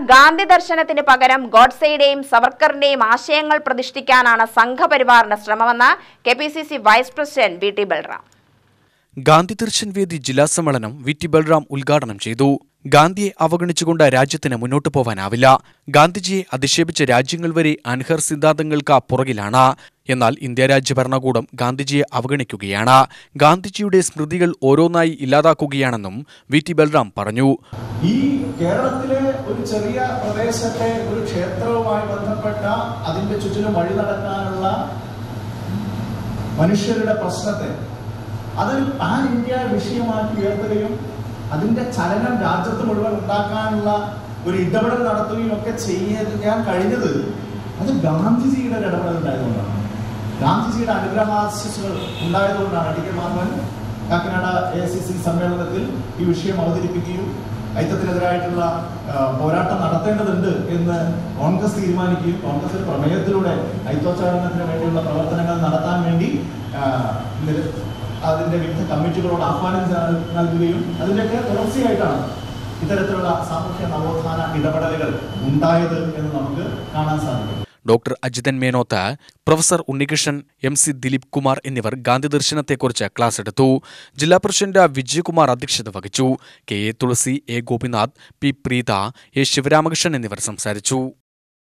ഗാന്ധി ദർശനത്തിന് പകരം ഗോഡ്സെയുടെയും സവർക്കറിന്റെയും ആശയങ്ങൾ പ്രതിഷ്ഠിക്കാനാണ് സംഘപരിവാറിന്റെ ശ്രമമെന്ന് K P C C vice president V T Balram Gandhi Darshan വേദി ജില്ലാ സമ്മേളനം വി ടി ബൽറാം ഉദ്ഘാടനം ചെയ്തു ഗാന്ധിയെ അവഗണിച്ചുകൊണ്ട് രാജ്യത്തിന് മുന്നോട്ടു പോവാനാവില്ല ഗാന്ധിജിയെ അധിക്ഷേപിച്ച രാജ്യങ്ങൾ വരെ അൻഹർ സിദ്ധാന്തങ്ങൾക്ക് പുറകിലാണ് എന്നാൽ ഇന്ത്യ രാജ്യ ഭരണകൂടം ഗാന്ധിജിയെ അവഗണിക്കുകയാണ് ഗാന്ധിജിയുടെ സ്മൃതികൾ ഓരോന്നായി ഇല്ലാതാക്കുകയാണെന്നും വി ടി ബൽറാം പറഞ്ഞു ഈ കേരളത്തിലെ ഒരു ചെറിയ പ്രദേശത്തെ ഒരു ക്ഷേത്രവുമായി ബന്ധപ്പെട്ട അതിന്റെ ചുറ്റിലും വഴി നടക്കാനുള്ള മനുഷ്യരുടെ പ്രശ്നത്തെ അതൊരു പാൻ ഇന്ത്യ വിഷയമാക്കി ഉയർത്തുകയും അതിന്റെ ചലനം രാജ്യത്ത് മുഴുവൻ ഉണ്ടാക്കാനുള്ള ഒരു ഇടപെടൽ നടത്തുകയും ഒക്കെ ചെയ്യാൻ കഴിഞ്ഞത് അത് ഗാന്ധിജിയുടെ ഒരു ഇടപെടൽ ഉണ്ടായതുകൊണ്ടാണ് ഗാന്ധിജിയുടെ അനുഗ്രഹാശിസുകൾ ഉണ്ടായതുകൊണ്ടാണ് T K Madhavan Kakkanad A C C സമ്മേളനത്തിൽ ഈ വിഷയം അവതരിപ്പിക്കുകയും ഐക്യത്തിനെതിരായിട്ടുള്ള ആ, പോരാട്ടം നടത്തേണ്ടതുണ്ട് എന്ന് കോൺഗ്രസ് തീരുമാനിക്കുകയും കോൺഗ്രസിന്റെ പ്രമേയത്തിലൂടെ ഐത്തോച്ചാരണത്തിന് വേണ്ടിയുള്ള പ്രവർത്തനങ്ങൾ നടത്താൻ വേണ്ടി ആ, നിര- അതിന്റെ വിവിധ കമ്മിറ്റികളോട് ആഹ്വാനം ച- നൽകുകയും അതിന്റെയൊക്കെ തുടർച്ചയായിട്ടാണ് ഇത്തരത്തിലുള്ള സാമൂഹ്യ നവോത്ഥാന ഇടപെടലുകൾ ഉണ്ടായത് എന്ന് നമുക്ക് കാണാൻ സാധിക്കും doctor Ajithan Menoth professor Unnikrishnan M C Dileep Kumar എന്നിവർ ഗാന്ധി ദർശനത്തെക്കുറിച്ച് ക്ലാസ് എടുത്തു ജില്ലാ പ്രസിഡന്റ് വിജയകുമാർ അധ്യക്ഷത വഹിച്ചു K A Thulasi A Gopinath P Preetha A Sivaramakrishnan എന്നിവർ സംസാരിച്ചു